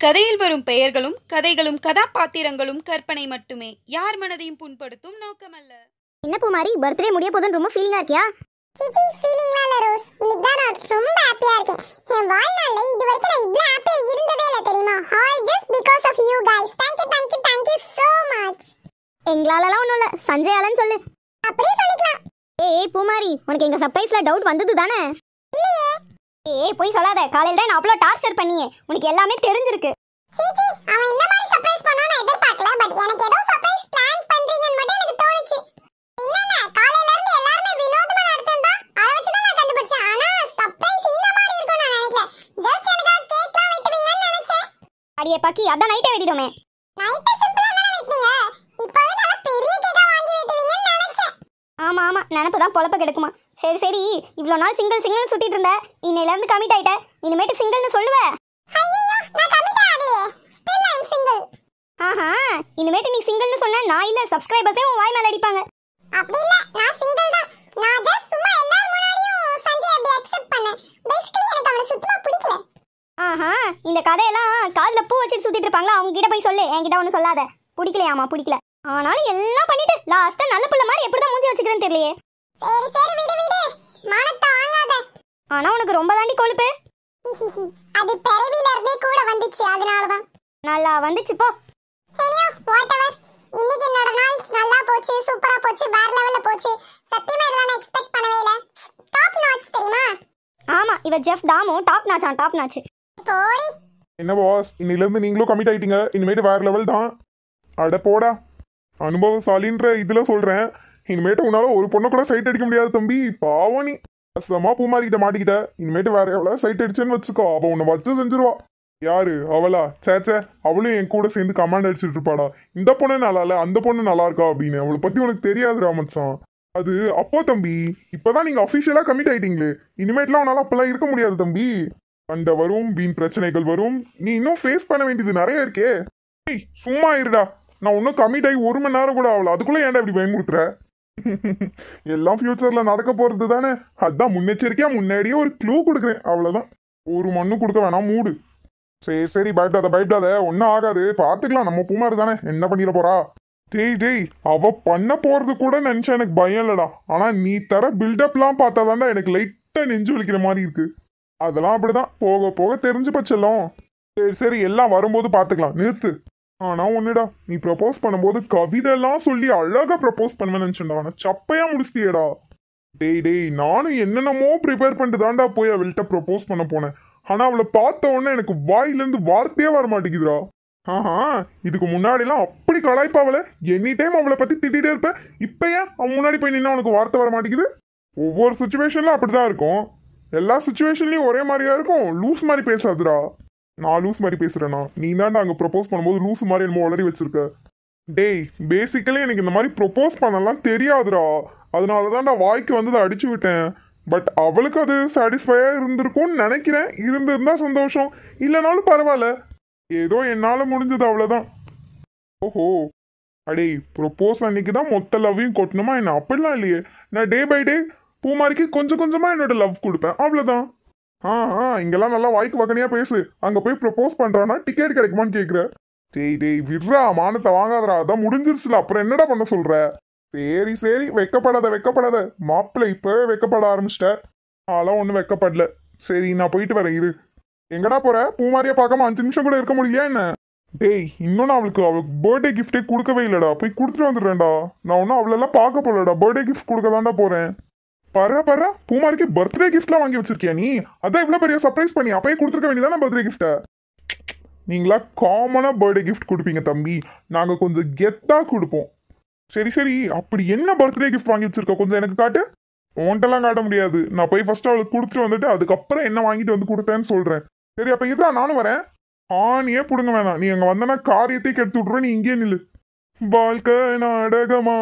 இக்கதையில் வரும் பெயர்களும் கதைகளும் கதாபாத்திரங்களும் கற்பனை மட்டுமே யார் மனதையும் புண்படுத்தும் நோக்கமல்ல என்ன பூமாரி பர்த்டே முடிய போதுன்னு ரொம்ப ஃபீலிங்கா இருக்கியா சிச்சி ஃபீலிங்லாம் இல்ல ரோஸ் இன்னைக்கு தான் நான் ரொம்ப ஹாப்பியா இருக்கேன் என் வாழ்நாள்ல இது வரைக்கும் நான் இவ்வளவு ஹாப்பியா இருந்ததே இல்ல தெரியுமா all just because of you guys thank you thank you thank you so much எங்களாலலாம் ஒன்றும் இல்லை சஞ்சயாலன்னு சொல்லு அப்படியே சொல்லிக்கலாம் ஏய் பூமாரி உனக்கு எங்க சர்ப்ரைஸ்ல டவுட் வந்தது தானே இல்லையே ஏய் போய் சொல்லாத காலையில தான் நான் அவ்வளோ டார்ச்சர் பண்ணியே உனக்கு எல்லாமே தெரிஞ்சிருக்கு சிச்சி அவன் இந்த மாதிரி சர்ப்ரைஸ் பண்ணா நான் எதிர்பார்க்கல பட் எனக்கு ஏதோ சர்ப்ரைஸ் பிளான் பண்றீங்கன்னு மட்டும் எனக்கு தோணுச்சு என்னென்ன காலையில இருந்து எல்லாருமே வினோதமா நடத்திருந்தா அதை வச்சு தான் நான் கண்டுபிடிச்சேன் ஆனா சர்ப்ரைஸ் இந்த மாதிரி இருக்கும் நான் நினைக்கல ஜஸ்ட் எனக்காக கேக்லாம் வெட்டுவீங்கன்னு நினைச்சேன் அடியே பாக்கி அதான் நைட்டே வெட்டிட்டோமே நைட்டு சிம்பிளா தானே வெட்டினீங்க இப்பவே நல்லா பெரிய கேக்கா வாங்கி வெட்டுவீங்கன்னு நினைச்சேன் ஆமா ஆமா நினப்பு தான் பொழப்ப கெடுக்குமா சரி சரி இவ்வளோ நாள் சிங்கிள் சிங்கிள் சுத்திட்டு இருந்த இன்னையில இருந்து கமிட் ஆயிட்ட இனிமேட்டு சிங்கிள்னு சொல்லுவ ஐயோ நான் கமிட் ஆகலையே ஸ்டில் ஐ சிங்கிள் ஆஹா இனிமேட்டு நீ சிங்கிள்னு சொன்ன நான் இல்ல சப்ஸ்கிரைபர்ஸே உன் வாய் மேல அடிப்பாங்க அப்படி இல்ல நான் சிங்கிள் தான் நான் ஜஸ்ட் சும்மா எல்லார் முன்னாடியும் சஞ்சய் அப்படி அக்செப்ட் பண்ணேன் பேசிக்கலி எனக்கு அவனை சுத்தமா பிடிக்கல ஆஹா இந்த கதையெல்லாம் காதுல பூ வச்சுட்டு சுத்திட்டு இருப்பாங்களா அவங்க கிட்ட போய் சொல்லு என்கிட்ட ஒன்றும் சொல்லாத பிடிக்கலையாமா பிடிக்கல ஆனாலும் எல்லாம் பண்ணிட்டு லாஸ்டா நல்ல பிள்ளை மாதிரி எப்படிதான் மூஞ்சி வச்சுக்கிறேன்னு தெரியலையே சரி சரி விடு விடு மானத்தை வாங்காத ஆனா உனக்கு ரொம்ப தாண்டி கொழுப்பு ஹிஹிஹி. அது பிறவில இருந்தே கூட வந்துச்சு அதனாலதான் நல்லா வந்துச்சு போ எனியோ வாட் எவர் இன்னைக்கு என்னோட நாள் நல்லா போச்சு சூப்பரா போச்சு வேற லெவல்ல போச்சு சத்தியமா இதெல்லாம் நான் எக்ஸ்பெக்ட் பண்ணவே இல்ல டாப் நாட்ச் தெரியுமா ஆமா இவ ஜெஃப் தாமு டாப் நாச்சான் டாப் நாச்சு போடி என்ன பாஸ் இன்னிலேருந்து நீங்களும் கமிட் ஆயிட்டீங்க இனிமேட்டு வேற லெவல் தான் அட போடா அனுபவசாலின்ற இதில் சொல்கிறேன் இனிமேட்டு உன்னால ஒரு பொண்ணை கூட சைட் அடிக்க முடியாது தம்பி பாவம் நீ கஷ்டமா பூமாரிக்கிட்ட மாட்டிக்கிட்ட இனிமேட்டு வேற எவ்வளோ சைட் அடிச்சேன்னு வச்சுக்கோ அவ உன்னை வச்சு செஞ்சிருவா யாரு அவளா சேச்சே அவளும் என் கூட சேர்ந்து கமாண்ட் அடிச்சிட்டு இருப்பாடா இந்த பொண்ணு நல்லா இல்ல அந்த பொண்ணு நல்லா இருக்கா அப்படின்னு அவளை பத்தி உனக்கு தெரியாதுடா மச்சான் அது அப்போ தம்பி இப்பதான் நீங்க அபிஷியலா கமிட் ஆயிட்டீங்களே இனிமேட்லாம் உன்னால அப்பெல்லாம் இருக்க முடியாது தம்பி சண்டை வரும் வீண் பிரச்சனைகள் வரும் நீ இன்னும் ஃபேஸ் பண்ண வேண்டியது நிறைய இருக்கே ஏய் சும்மா இருடா நான் இன்னும் கமிட் ஆகி ஒரு மணி நேரம் கூட ஆகல அதுக்குள்ள ஏன்டா இப்படி பயமுறுத்துற எல்லாம் ஃபியூச்சர்ல நடக்க போறது தானே அதான் முன்னெச்சரிக்கையா முன்னாடியே ஒரு க்ளூ கொடுக்குறேன் அவ்வளவுதான் ஒரு மண்ணு கொடுக்க வேணாம் மூடு சரி சரி பயப்படாத பயப்படாத ஒன்றும் ஆகாது பார்த்துக்கலாம் நம்ம பூமாரு தானே என்ன பண்ணிட போறா டேய் டேய் அவ பண்ண போறது கூட நினைச்சா எனக்கு பயம் இல்லடா ஆனா நீ தர பில்டப்லாம் பார்த்தாதான்டா எனக்கு லைட்டா நெஞ்சு வலிக்கிற மாதிரி இருக்கு அதெல்லாம் அப்படிதான் போக போக தெரிஞ்சு பச்செல்லாம் சரி சரி எல்லாம் வரும்போது பார்த்துக்கலாம் நிறுத்து ஆனா ஒண்ணுடா நீ ப்ரப்போஸ் பண்ணும்போது கவிதைலாம் சொல்லி அழகா ப்ரப்போஸ் பண்ணுவேன்னு நினைச்சுடா ஆனா சப்பையா முடிச்சிட்டியேடா டேய் டேய் நானும் என்னென்னமோ ப்ரிப்பேர் பண்ணிட்டு தான்டா போய் அவள்கிட்ட ப்ரப்போஸ் பண்ண போனேன் ஆனா அவளை பார்த்த உடனே எனக்கு வாயிலேருந்து வார்த்தையே வர மாட்டேங்குதுடா ஆஹா இதுக்கு முன்னாடிலாம் அப்படி கலாய்ப்பாவல எனி டைம் அவளை பத்தி திட்டிகிட்டே இருப்பேன் இப்ப ஏன் அவன் முன்னாடி போய் நின்னா உனக்கு வார்த்தை வர மாட்டேங்குது ஒவ்வொரு சுச்சுவேஷன்ல அப்படிதான் இருக்கும் எல்லா சுச்சுவேஷன்லயும் ஒரே மாதிரியா இருக்கும் லூஸ் மாதிரி பேசாதுடா நான் லூஸ் மாதிரி பேசுறேனா நீ தான்டா அங்க ப்ரப்போஸ் பண்ணும்போது லூஸ் மாதிரி என்னமோ உளறி வச்சிருக்க டேய் பேசிக்கலி எனக்கு இந்த மாதிரி ப்ரொப்போஸ் பண்ணலாம் தெரியாதுடா அதனால தான்டா வாய்க்கு வந்ததை அடிச்சு விட்டேன் பட் அவளுக்கு அது சாட்டிஸ்ஃபையா இருந்திருக்கும்னு நினைக்கிறேன் இருந்திருந்தா சந்தோஷம் இல்லைனாலும் பரவாயில்ல ஏதோ என்னால முடிஞ்சது அவ்வளவுதான் ஓஹோ அடே ப்ரொப்போஸ் அன்னைக்கு தான் மொத்த லவ்வையும் கொட்டணுமா என்ன அப்படிலாம் இல்லையே நான் டே பை டே பூமாரிக்கு கொஞ்சம் கொஞ்சமா என்னோட லவ் கொடுப்பேன் அவ்வளவுதான் ஆ ஆ இங்கெல்லாம் நல்லா வாய்க்கு வக்கனையா பேசு அங்க போய் ப்ரொப்போஸ் பண்றானா டிக்கெட் கிடைக்குமான்னு கேக்குற டேய் டேய் விட்றா மானத்தை வாங்காதடா அதான் முடிஞ்சிருச்சுல அப்புறம் என்னடா பண்ண சொல்ற சரி சரி வெக்கப்படாத வெக்கப்படாத மாப்பிள்ளை இப்பவே வெக்கப்பட ஆரம்பிச்சிட்ட அதெல்லாம் ஒன்றும் வெக்கப்படல சரி நான் போயிட்டு வரேன் இரு எங்கடா போற பூமாரியை பார்க்காம அஞ்சு நிமிஷம் கூட இருக்க முடியலையா என்ன டேய் இன்னும் நான் அவளுக்கு அவளுக்கு பர்த்டே கிஃப்டே கொடுக்கவே இல்லடா போய் கொடுத்துட்டு வந்துடுறேன்டா நான் ஒன்றும் அவளெல்லாம் பார்க்க போகலடா பர்த்டே கிஃப்ட் கொடுக்க தான்டா போறேன் பர பர பூமாரிக்கு பர்த்டே கிஃப்ட்லாம் வாங்கி வச்சிருக்கியா நீ அதான் இவ்வளோ பெரிய சர்ப்ரைஸ் பண்ணி அப்பயே கொடுத்துருக்க வேண்டியதானே பர்த்டே கிஃப்ட்டை நீங்களா காமனாக பர்த்டே கிஃப்ட் கொடுப்பீங்க தம்பி நாங்கள் கொஞ்சம் கெத்தாக கொடுப்போம் சரி சரி அப்படி என்ன பர்த்டே கிஃப்ட் வாங்கி வச்சிருக்க கொஞ்சம் எனக்கு காட்டு உன்ட்டெல்லாம் காட்ட முடியாது நான் போய் ஃபர்ஸ்ட் அவளுக்கு கொடுத்துட்டு வந்துட்டு அதுக்கப்புறம் என்ன வாங்கிட்டு வந்து கொடுத்தேன்னு சொல்றேன் சரி அப்ப இதுதான் நானும் வரேன் ஆணியே புடுங்க வேணாம் நீ அங்க வந்தனா காரியத்தை கெடுத்து விட்ருவேன் நீ இங்கே நில்லு வாழ்க்கை நாடகமா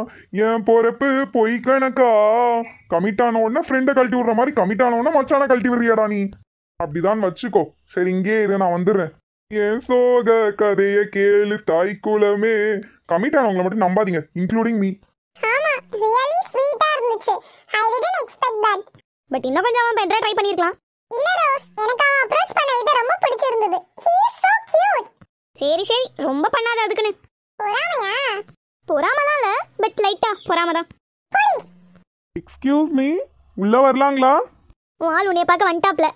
என் பொறப்பு பொய் கணக்கா கமிட் ஆன உடனே ஃப்ரெண்டை கழட்டி விடுற மாதிரி கமிட் ஆன உடனே மச்சான கழட்டி விடுறியாடா நீ அப்படிதான் வச்சுக்கோ சரி இங்கே இரு நான் வந்துடுறேன் என் சோக கதைய கேளு தாய் குலமே கமிட் ஆனவங்களை மட்டும் நம்பாதீங்க இன்க்ளூடிங் மீ ஆமா ரியலி ஸ்வீட்டா இருந்துச்சு I didn't expect that but இன்னும் கொஞ்சம் அவன் பெட்டரா ட்ரை பண்ணியிருக்கலாம் இல்ல ரோஸ் எனக்கு அவன் அப்ரோச் பண்ண விதம் ரொம்ப பிடிச்சிருந்தது ஹீ இஸ் சோ கியூட் சரி சரி ரொம்ப பண்ணாத அதுக்குன்னு பொறாமையா பொறாமலாம் இல்ல பட் லைட்டா பொறாம தான் எக்ஸ்கியூஸ் மீ உள்ள வரலாங்களா உன் ஆள் உன்னைய பார்க்க வந்துட்டாப்ல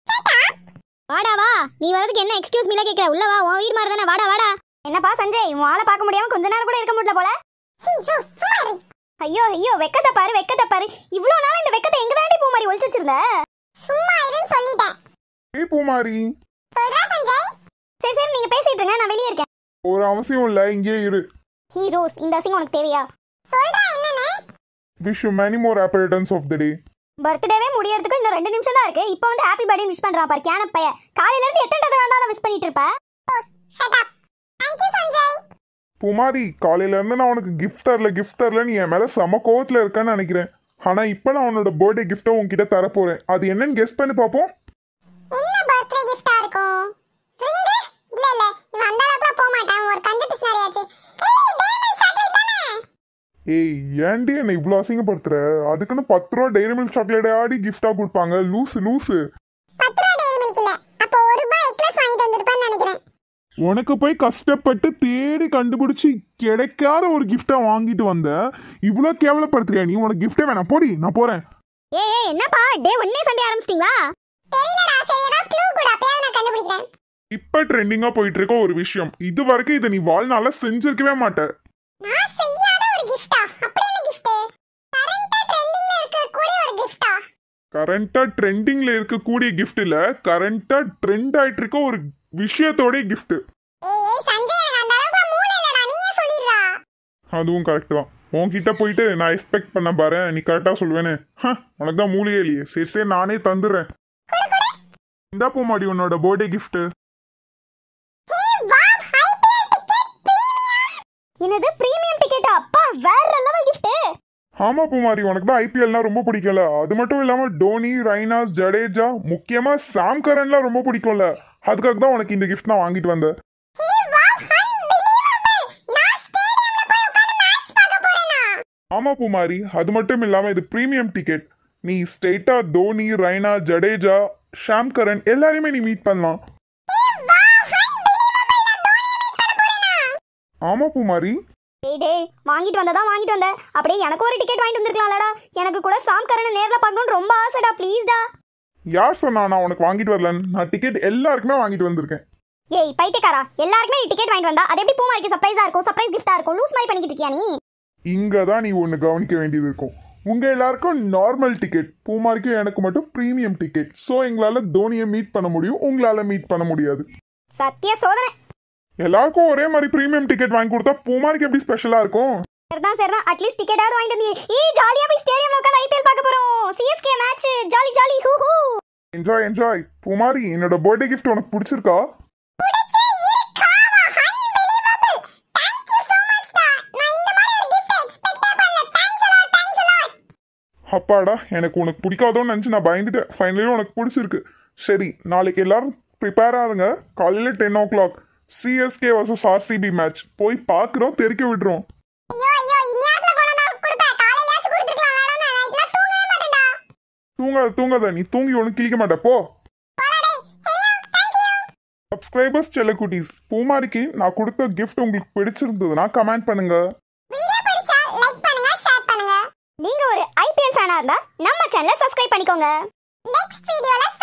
வாடா வா நீ வரதுக்கு என்ன எக்ஸ்கியூஸ் மீல கேக்குற உள்ள வா உன் வீடு மாதிரி தானே வாடா வாடா என்னப்பா சஞ்சய் உன் ஆளை பார்க்க முடியாம கொஞ்ச நேரம் கூட இருக்க முடியல போல சீ சோ சுமாரு ஐயோ ஐயோ வெக்கத்தை பாரு வெக்கத்தை பாரு இவ்வளோ நாளா இந்த வெக்கத்தை எங்க தாண்டி பூ மாதிரி ஒளிச்சு வச்சிருந்த சும்மா இருன்னு சொல்லிட்டேன் ஏய் பூமாரி சொல்றா சஞ்சய் சரி சரி நீங்க பேசிட்டு இருங்க நான் வெளியே இருக்கேன் ஒரு அவசியம் இல்லை இங்கே இரு ஹீரோஸ் இந்த அசிங்கம் உனக்கு தேவையா சொல்றா என்னன்னு wish you many more apparitions of the day பர்த்டேவே முடியறதுக்கு இன்னும் ரெண்டு நிமிஷம் தான் இருக்கு இப்போ வந்து ஹாப்பி பர்த்டே விஷ் பண்றான் பாரு கேன பைய காலையில இருந்து எத்தனை தடவை வேணா விஷ் பண்ணிட்டு இருப்ப shut up thank you Sanjay Poomari காலையில இருந்து நான் உனக்கு gift தரல gift தரல நீ என் மேல செம கோவத்துல இருக்கேன்னு நினைக்கிறேன் ஆனா இப்போ நான் உன்னோட பர்த்டே கிஃப்ட்டை உன்கிட்ட தர போறேன் அது என்னன்னு கெஸ் பண்ணி பார்ப்போம் என்ன பர்த்டே கிஃப்டா இருக்கும் ரிங் இல்ல இல்ல இவன் அந்த அளவுக்குலாம் போக மாட்டான் ஒரு கஞ்ச பிசினாரியாச்சு ஏய் டைமண்ட் சாக்லேட் தானே ஏய் ஏன்டி என்னை இவ்வளோ அசிங்கப்படுத்துற அதுக்குன்னு பத்து ரூபா டைரி மில்க் சாக்லேட் ஆடி கிஃப்டா கொடுப்பாங்க லூசு லூசு பத்து ரூபா டைரி மில்க் இல்ல அப்போ ஒரு ரூபாய் எக்லஸ் வாங்கிட்டு வந்திருப்பான்னு நினைக்கிறேன் உனக்கு போய் கஷ்டப்பட்டு தேடி கண்டுபிடிச்சி கிடைக்காத ஒரு கிஃப்டை வாங்கிட்டு வந்த இவ்வளோ கேவலப்படுத்துறியா நீ உனக்கு கிஃப்டே வேணாம் போடி நான் போறேன் ஏய் ஏய் என்னப்பா டே ஒன்னே சண்டே ஆரம்பிச்சிட்டீங்களா தெரியலடா சரி ஏதாவது க்ளூ கூட அப்பயாவது நான் கண்டுபிடிக்கிறேன் இப்போ ட்ரெண்டிங்கா போயிட்டு இருக்க ஒரு விஷயம் இது வரைக்கும் இதை நீ வாழ்நாள செஞ்சிருக்கவே மாட்ட நான் செய்யாத ஒரு கிஃப்டா அப்படி என்ன கிஃப்ட் கரண்டா ட்ரெண்டிங்ல இருக்க கூட ஒரு கிஃப்டா கரண்டா ட்ரெண்டிங்ல இருக்கக்கூடிய கிஃப்ட் இல்ல கரண்டா ட்ரெண்ட் ஆயிட்டு இருக்க ஒரு விஷயத்தோட கிஃப்ட் ஏய் ஏய் சஞ்சய் எனக்கு அந்த அளவுக்கு மூளை இல்லடா நீயே சொல்லிடுறா அதுவும் கரெக்ட் தான் உன்கிட்ட போயிட்டு நான் எக்ஸ்பெக்ட் பண்ண பாரு நீ கரெக்டா சொல்லுவேன்னு ஹ, உனக்கு தான் மூலிகை இல்லையே சரி சரி நானே தந்துடுறேன் இந்தா போமாடி உன்னோட பர்த்டே gift ஏய் வாவ் ஐபிஎல் டிக்கெட் பிரீமியம் என்னது பிரீமியம் டிக்கெட்டா அப்பா வேற லெவல் கிஃப்ட் ஆமா பூமாரி உனக்கு தான் ஐபிஎல்னா ரொம்ப பிடிக்கும்ல அது மட்டும் இல்லாம டோனி ரைனாஸ் ஜடேஜா முக்கியமா சாம் கரன்லாம் ரொம்ப பிடிக்கும்ல அதுக்காக தான் உனக்கு இந்த gift நான் வாங்கிட்டு வந்தேன் ஏய் வாவ் அன்பிலீவபிள் நான் ஸ்டேடியம்ல போய் உட்கார்ந்து மேட்ச் பார்க்க போறேனா ஆமா பூமாரி அது மட்டும் இல்லாம இது பிரீமியம் டிக்கெட் நீ ஸ்ட்ரெயிட்டா தோனி ரைனா ஜடேஜா ஷாம் கரன் எல்லாரையுமே நீ மீட் பண்ணலாம் ஏய் வாவ் அன்பிலீவபிள் நான் தோனியை மீட் பண்ண போறேனா ஆமா பூமாரி டேய் டேய் வாங்கிட்டு வந்ததா வாங்கிட்டு வந்த அப்படியே எனக்கு ஒரு டிக்கெட் வாங்கிட்டு வந்திருக்கலாம்லடா எனக்கு கூட சாம் கரனை நேர்ல பார்க்கணும்னு ரொம்ப ஆசைடா ப்ளீஸ்டா யார் சொன்னா நான் உனக்கு வாங்கிட்டு வரலன்னு நான் டிக்கெட் எல்லாருக்குமே வாங்கிட்டு வந்திருக்கேன் ஏய் பைத்தியக்காரா எல்லாருக்குமே நீ டிக்கெட் வாங்கிட்டு வந்தா அது எப்படி பூமாரிக்கு சர்ப்ரைஸா இருக்கும் சர்ப்ரைஸ் கிஃப்டா இருக்கும் லூஸ் மாதிரி பண்ணிக்கிட்டு இருக்கியா நீ இங்க தான் நீ ஒன்று கவனிக்க வேண்டியது இருக்கும் உங்க எல்லாருக்கும் நார்மல் டிக்கெட் பூமாரிக்கும் எனக்கு மட்டும் பிரீமியம் டிக்கெட் ஸோ எங்களால தோனியை மீட் பண்ண முடியும் உங்களால மீட் பண்ண முடியாது சத்திய சோதனை எல்லாருக்கும் ஒரே மாதிரி பிரீமியம் டிக்கெட் வாங்கி கொடுத்தா பூமாரிக்கு எப்படி ஸ்பெஷலா இருக்கும் சரிதான் சரிதான் அட்லீஸ்ட் டிக்கெட்டாவது வாங்கிட்டு வந்தீங்க ஏய் ஜாலியா போய் ஸ்டேடியம்ல உட்காந்து ஐபிஎல் பார்க்க போறோம் சிஎஸ்கே மேட்ச் ஜாலி ஜாலி ஹூ ஹூ என்ஜாய் என்ஜாய் பூமாரி என்னோட பர்த்டே கிஃப்ட் உனக்கு பிடிச்சிருக்கா பிடிச்சே இருக்காவா unbelievable thank you so much டா நான் இந்த மாதிரி ஒரு gift எக்ஸ்பெக்டே பண்ணல thanks a lot thanks a lot அப்பாடா எனக்கு உனக்கு பிடிக்காதோன்னு நினச்சி நான் பயந்துட்டேன் ஃபைனலி உனக்கு பிடிச்சிருக்கு சரி நாளைக்கு எல்லாரும் ப்ரிப்பேர் ஆகுங்க காலையில் ten o'clock CSK versus RCB match போய் பார்க்குறோம் தெறிக்க விடுறோம் ஐயோ ஐயோ இந்நேரத்துல கொண்டு வந்து கொடுப்பேன் காலையிலாச்சும் கொடுத்துருக்கலாம் நான் நைட்லாம் தூங்கவே மாட்டேன்டா தூங்காத தூங்காத நீ தூங்கி ஒன்றும் கிழிக்க மாட்ட போ போடா டேய் ஹெரியோ தேங்க் யூ சப்ஸ்கிரைபர்ஸ் செல்லக்குட்டீஸ் பூமாரிக்கு நான் கொடுத்த கிஃப்ட் உங்களுக்கு பிடிச்சிருந்ததுன்னா கமெண்ட் பண்ணுங்க வீடியோ பிடிச்சா லைக் பண்ணுங்க ஷேர் பண்ணுங்க நீங்க ஒரு ஐபிஎல் ஃபேனா இருந்தா நம்ம சேனலை சப்ஸ்கிரைப் பண்ணிக்கோங்க நெக்ஸ்ட் வீடியோல